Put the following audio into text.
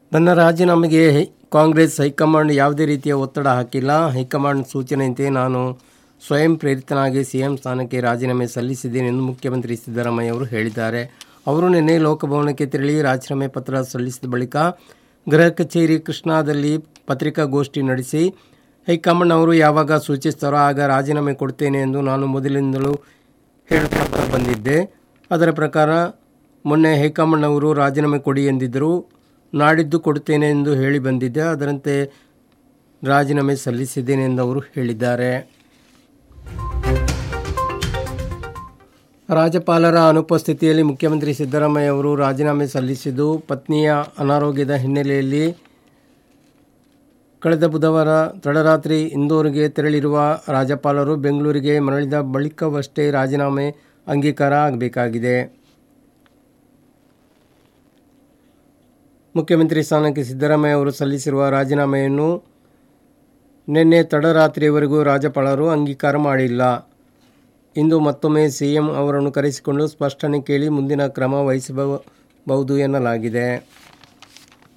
ನನ್ನ ರಾಜೀನಾಮೆಗೆ high- Congress high command ಯಾವುದೇ ರೀತಿಯ ಒತ್ತಡ ಹಾಕಿಲ್ಲ ಹೈಕಮಾಂಡ್ ಸೂಚನೆಯಂತೆ ನಾನು ಸ್ವಯಂ ಪ್ರೇರಿತನಾಗಿ ಸಿಎಂ ಸ್ಥಾನಕ್ಕೆ ರಾಜೀನಾಮೆ ಸಲ್ಲಿಸಿದ್ದೇನೆ ಎಂದು ಮುಖ್ಯಮಂತ್ರಿ ಸಿದ್ದರಾಮಯ್ಯ ಅವರು ಹೇಳಿದ್ದಾರೆ ಅವರು ನಿನ್ನೆ ಲೋಕಭವನಕ್ಕೆ ತೆರಳಿ ರಾಜೀನಾಮೆ ಪತ್ರ ಸಲ್ಲಿಸಿದ ಬಳಿಕ ಗೃಹ ಕಚೇರಿ ಕೃಷ್ಣಾದಲ್ಲಿ ಪತ್ರಿಕಾಗೋಷ್ಠಿ ನಡೆಸಿ ಹೈಕಮಾಂಡ್ ಅವರು ಯಾವಾಗ ಸೂಚಿಸ್ತಾರೋ ಆಗ ರಾಜೀನಾಮೆ ಕೊಡ್ತೇನೆ ಎಂದು ನಾನು ಮೊದಲಿನಿಂದಲೂ ಹೇಳುತ್ತಾ ಬಂದಿದ್ದೆ ಅದರ ಪ್ರಕಾರ ಮೊನ್ನೆ ಹೈಕಮಾಂಡ್ ಅವರು ರಾಜೀನಾಮೆ ಕೊಡಿ ಎಂದಿದ್ದರು ನಾಡಿದ್ದು ಕೊಡುತ್ತೇನೆ ಎಂದು ಹೇಳಿ ಬಂದಿದ್ದೆ ಅದರಂತೆ ರಾಜೀನಾಮೆ ಸಲ್ಲಿಸಿದ್ದೇನೆ ಎಂದು ಅವರು ಹೇಳಿದ್ದಾರೆ ರಾಜ್ಯಪಾಲರ ಅನುಪಸ್ಥಿತಿಯಲ್ಲಿ ಮುಖ್ಯಮಂತ್ರಿ ಸಿದ್ದರಾಮಯ್ಯ ಅವರು ರಾಜೀನಾಮೆ ಸಲ್ಲಿಸಿದ್ದು ಪತ್ನಿಯ ಅನಾರೋಗ್ಯದ ಹಿನ್ನೆಲೆಯಲ್ಲಿ ಕಳೆದ ಬುಧವಾರ ತಡರಾತ್ರಿ ಇಂದೋರಿಗೆ ತೆರಳಿರುವ ರಾಜ್ಯಪಾಲರು ಬೆಂಗಳೂರಿಗೆ ಮರಳಿದ ಬಳಿಕವಷ್ಟೇ ರಾಜೀನಾಮೆ ಅಂಗೀಕಾರ ಆಗಬೇಕಾಗಿದೆ ಮುಖ್ಯಮಂತ್ರಿ ಸ್ಥಾನಕ್ಕೆ ಸಿದ್ದರಾಮಯ್ಯ ಅವರು ಸಲ್ಲಿಸಿರುವ ರಾಜೀನಾಮೆಯನ್ನು ನಿನ್ನೆ ತಡರಾತ್ರಿಯವರೆಗೂ ರಾಜ್ಯಪಾಲರು ಅಂಗೀಕಾರ ಮಾಡಿಲ್ಲ ಇಂದು ಮತ್ತೊಮ್ಮೆ ಸಿಎಂ ಅವರನ್ನು ಕರೆಸಿಕೊಂಡು ಸ್ಪಷ್ಟನೆ ಕೇಳಿ ಮುಂದಿನ ಕ್ರಮ ವಹಿಸಬಹುದು ಎನ್ನಲಾಗಿದೆ